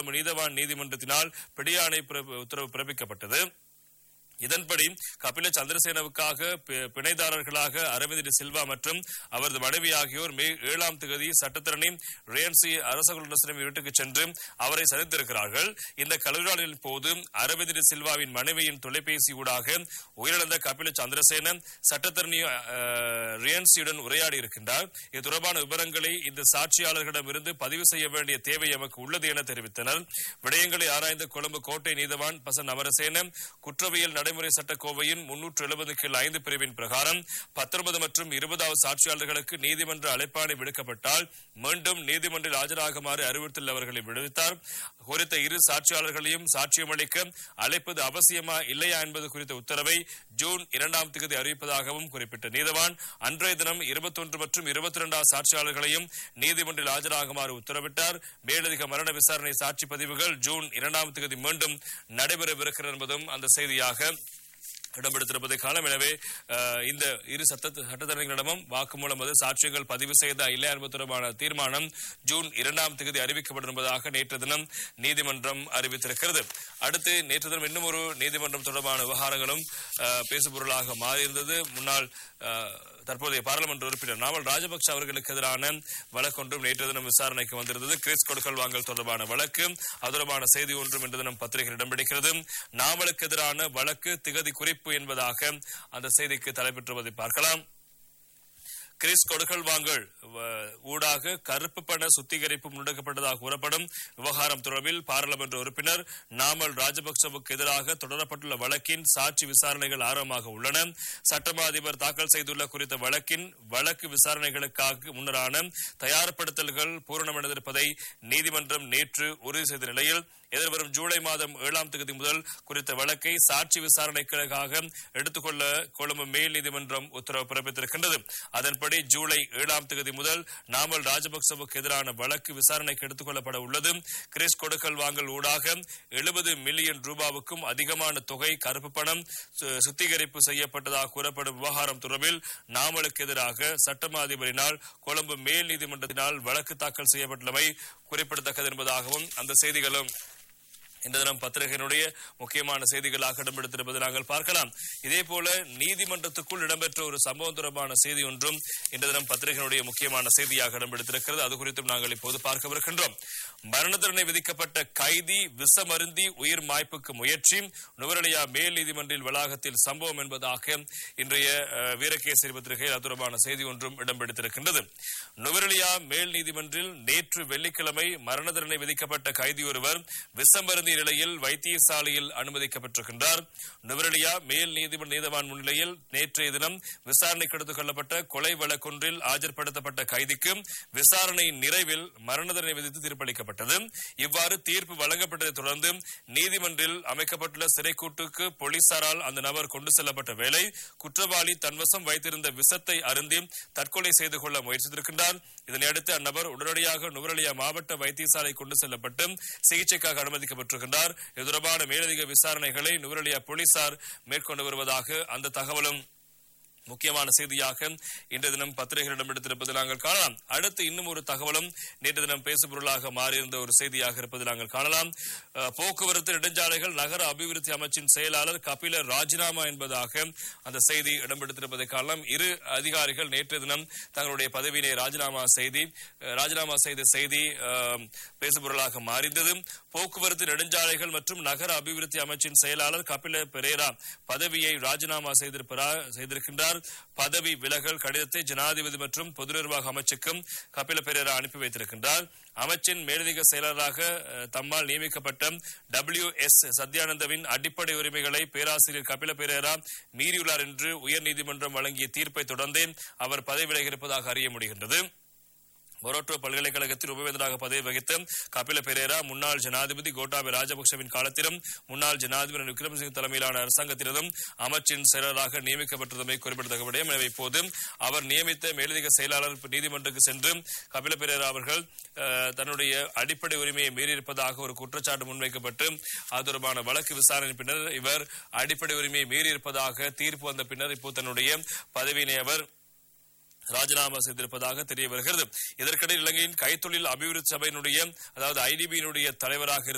கொழும்பு நீதவான் நீதிமன்றத்தினால் பிடியாணை பிறப்பு- உத்தரவு பிறப்பிக்கப்பட்டது இதன்படி கபில சந்திரசேனவுக்காக பி- பிணைதாரர்களாக அரவிந்த் டி சில்வா மற்றும் அவரது மனைவி ஆகியோர் மே ஏழாம் தேதி சட்டத்தரணி ரேன்சி அரசகுலரசனின் வீட்டுக்கு சென்று அவரை சந்தித்திருக்கிறார்கள் இந்த கலந்துரையாடலின் போது அரவிந்த் டி சில்வாவின் மனைவியின் தொலைபேசி ஊடாக உயிரிழந்த கபில சந்திரசேன சட்டத்தரணி அஹ், ரியான்சியுடன் உரையாடி இருக்கின்றார் இது தொடர்பான விவரங்களை இந்த சாட்சியாளர்களிடமிருந்து பதிவு செய்ய வேண்டிய தேவை எமக்கு உள்ளது என தெரிவித்தனர் விடயங்களை ஆராய்ந்த கொழும்பு கோட்டை நீதவான் பசன் அமரசேன குற்றவியல் நடைமுறை சட்ட கோவையின் முன்னூற்று எழுபது கீழ் ஐந்து பிரிவின் பிரகாரம் பத்தொன்பது மற்றும் இருபதாவது சாட்சியாளர்களுக்கு நீதிமன்ற அழைப்பாணை விடுக்கப்பட்டால் மீண்டும் நீதிமன்றில் ஆஜராகுமாறு அறிவுறுத்தல் அவர்களை விடுவித்தார் குறித்த இரு சாட்சியாளர்களையும் சாட்சியமளிக்க அழைப்பது அவசியமா இல்லையா என்பது குறித்த உத்தரவை ஜூன் இரண்டாம் தேதி அறிவிப்பதாகவும் குறிப்பிட்ட நீதவான் அன்றைய தினம் இருபத்தொன்று மற்றும் இருபத்தி இரண்டாம் சாட்சியாளர்களையும் நீதிமன்றில் ஆஜராகுமாறு உத்தரவிட்டார் மேலதிக மரண விசாரணை சாட்சி பதிவுகள் ஜூன் இரண்டாம் தேதி மீண்டும் நடைபெறவிருக்கிறது என்பதும் அந்த செய்தியாக இடம்பெடுத்திருப்பதை காலம் எனவே அஹ், இந்த இரு சட்ட சட்டத்தரணிகளிடமும் வாக்குமூலம் அது சாட்சியங்கள் பதிவு செய்தா இல்லையா என்பது தொடர்பான தீர்மானம் ஜூன் இரண்டாம் தேதி அறிவிக்கப்படும் என்பதாக நேற்று தினம் நீதிமன்றம் அறிவித்திருக்கிறது அடுத்து நேற்று தினம் இன்னும் ஒரு நீதிமன்றம் தொடர்பான விவகாரங்களும் அஹ், பேசுபொருளாக மாறியிருந்தது முன்னாள் அஹ், தற்போதைய பாராளுமன்ற உறுப்பினர் நாவல் ராஜபக்ஷ அவர்களுக்கு எதிரான வழக்கொன்றும் நேற்று தினம் விசாரணைக்கு வந்திருந்தது கிறிஸ் கொடுக்கல் வாங்கல் தொடர்பான வழக்கு அது தொடர்பான செய்தி ஒன்றும் இன்று தினம் பத்திரிகையில் இடம் பிடிக்கிறது நாவலுக்கு எதிரான வழக்கு திகதி குறிப்பு என்பதாக அந்த செய்திக்கு தலைப்பெற்றுவதை பார்க்கலாம் கிறிஸ் கொடுக்கல் வாங்கல் வ- ஊடாக கருப்பு பண சுத்திகரிப்பு முன்னெடுக்கப்பட்டதாக கூறப்படும் விவகாரம் தொடர்பில் பாராளுமன்ற உறுப்பினர் நாமல் ராஜபக்சவுக்கு எதிராக தொடரப்பட்டுள்ள வழக்கின் சாட்சி விசாரணைகள் ஆரம்பமாக உள்ளன சட்டமா அதிபர் தாக்கல் செய்துள்ள குறித்த வழக்கின் வழக்கு விசாரணைகளுக்காக முன்னரான தயார்படுத்தல்கள் பூரணமடைந்திருப்பதை நீதிமன்றம் நேற்று உறுதி செய்த நிலையில் எதிர்வரும் ஜூலை மாதம் ஏழாம் தேதி முதல் குறித்த வழக்கை சாட்சி விசாரணைக்காக எடுத்துக்கொள்ள கொழும்பு மேல் நீதிமன்றம் உத்தரவு பிறப்பித்திருக்கின்றது அதன்படி ஜூலை ஏழாம் தேதி முதல் நாமல் ராஜபக்சவுக்கு எதிரான வழக்கு விசாரணைக்கு எடுத்துக் கொள்ளப்பட உள்ளது கிறிஸ் கொடுக்கல் வாங்கல் ஊடாக எழுபது மில்லியன் ரூபாவுக்கும் அதிகமான தொகை கருப்பு பணம் சு- சுத்திகரிப்பு செய்யப்பட்டதாக கூறப்படும் விவகாரம் தொடர்பில் நாமலுக்கு எதிராக சட்டமா அதிபரினால் கொழும்பு மேல் நீதிமன்றத்தினால் வழக்கு தாக்கல் செய்யப்பட்டுள்ளமை குறிப்பிடத்தக்கது என்பதாகவும் அந்த செய்திகளும் இந்த தினம் பத்திரிகையினுடைய முக்கியமான செய்திகளாக இடம்பெடுத்திருப்பதை நாங்கள் பார்க்கலாம் இதே போல நீதிமன்றத்துக்குள் இடம்பெற்ற ஒரு சம்பவம் தொடர்பான செய்தி ஒன்றும் இந்த தினம் பத்திரிகையினுடைய முக்கியமான செய்தியாக இடம்பெடுத்திருக்கிறது அது குறித்தும் நாங்கள் இப்போது பார்க்கவிருக்கின்றோம் மரண தண்டனை விதிக்கப்பட்ட கைதி விஷமருந்தி உயிர் மாய்ப்புக்கு முயற்சி நுவரலியா மேல் நீதிமன்றில் வளாகத்தில் சம்பவம் என்பதாக இன்றைய அஹ், வீரகேசரி பத்திரிகையில் அது தொடர்பான செய்தி ஒன்றும் இடம்பெடுத்திருக்கின்றது நுவரலியா மேல் நீதிமன்றில் நேற்று வெள்ளிக்கிழமை மரண தண்டனை விதிக்கப்பட்ட கைதி ஒருவர் விஷமருந்தி நிலையில் வைத்தியசாலையில் அனுமதிக்கப்பட்டிருக்கின்றார் நுவரலியா மேல் நீதிமன்ற நீதவான் முன்னிலையில் நேற்றைய தினம் விசாரணைக்கு எடுத்துக் கொள்ளப்பட்ட கொலை வழக்கொன்றில் ஆஜர்படுத்தப்பட்ட கைதிக்கு விசாரணை நிறைவில் மரண தண்டனை விதித்து தீர்ப்பளிக்கப்பட்டது இவ்வாறு தீர்ப்பு வழங்கப்பட்டதை தொடர்ந்து நீதிமன்றில் அமைக்கப்பட்டுள்ள சிறைக்கூட்டுக்கு போலீசாரால் அந்த நபர் கொண்டு செல்லப்பட்ட வேளை குற்றவாளி தன்வசம் வைத்திருந்த விஷத்தை அருந்தி தற்கொலை செய்து கொள்ள முயற்சித்திருக்கின்றார் இதனையடுத்து அந்நபர் உடனடியாக நுவரலியா மாவட்ட வைத்தியசாலை கொண்டு செல்லப்பட்டு சிகிச்சைக்காக அனுமதிக்கப்பட்டிருக்கின்றார் இது தொடர்பான மேலதிக விசாரணைகளை நுவரலியா போலீசார் மேற்கொண்டு வருவதாக அந்த தகவலும் முக்கியமான செய்தியாக இன்று தினம் பத்திரிகைகளிடம் எடுத்திருப்பதை நாங்கள் காணலாம் அடுத்து இன்னும் ஒரு தகவலும் நேற்று தினம் பேசுபொருளாக மாறியிருந்த ஒரு செய்தியாக இருப்பதை நாங்கள் காணலாம் அஹ், போக்குவரத்து நெடுஞ்சாலைகள் நகர அபிவிருத்தி அமைச்சின் செயலாளர் கபில ராஜினாமா என்பதாக அந்த செய்தி இடம்பெடுத்திருப்பதை காணலாம் இரு அதிகாரிகள் நேற்று தினம் தங்களுடைய பதவியினை ராஜினாமா செய்தி அஹ், ராஜினாமா செய்த செய்தி அஹ், பேசுபொருளாக மாறிந்தது போக்குவரத்து நெடுஞ்சாலைகள் மற்றும் நகர அபிவிருத்தி அமைச்சின் செயலாளர் கபில பெரேரா பதவியை ராஜினாமா செய்திருப்பதா- செய்திருக்கின்றார் பதவி விலகல் கடிதத்தை ஜனாதிபதி மற்றும் பொது நிர்வாக அமைச்சுக்கும் கபில பெரேரா அனுப்பி வைத்திருக்கின்றார் அமைச்சின் மேலதிக செயலராக அஹ், தம்மால் நியமிக்கப்பட்ட டபிள்யூ எஸ் சத்யானந்தவின் அடிப்படை உரிமைகளை பேராசிரியர் கபில பெரேரா மீறியுள்ளார் என்று உயர்நீதிமன்றம் வழங்கிய தீர்ப்பை தொடர்ந்தே அவர் பதவி விலகி இருப்பதாக அறிய முடிகின்றது மொரோட்டோ பல்கலைக்கழகத்தில் உபவேந்தராக பதவி வகித்த கபில பெரேரா முன்னாள் ஜனாதிபதி கோட்டாபய ராஜபக்சவின் காலத்திலும் முன்னாள் ஜனாதிபதி ரணில் விக்ரமசிங்க தலைமையிலான அரசாங்கத்தினதும் அமைச்சின் செயலராக நியமிக்கப்பட்டதுமை குறிப்பிடத்தக்க விடயம் எனவே இப்போது அவர் நியமித்த மேலதிக செயலாளர் நீதிமன்றத்துக்கு சென்று கபில பெரேரா அவர்கள் அஹ், தன்னுடைய அடிப்படை உரிமையை மீறியிருப்பதாக ஒரு குற்றச்சாட்டு முன்வைக்கப்பட்டு அது தொடர்பான வழக்கு விசாரணை பின்னர் இவர் அடிப்படை உரிமையை மீறியிருப்பதாக தீர்ப்பு வந்த பின்னர் இப்போ தன்னுடைய பதவியினை அவர் ராஜினாமா செய்திருப்பதாக தெரிய வருகிறது இதற்கிடையில் இலங்கையின் கைத்தொழில் அபிவிருத்தி சபையினுடைய அதாவது ஐடிபியினுடைய தலைவராக இருந்த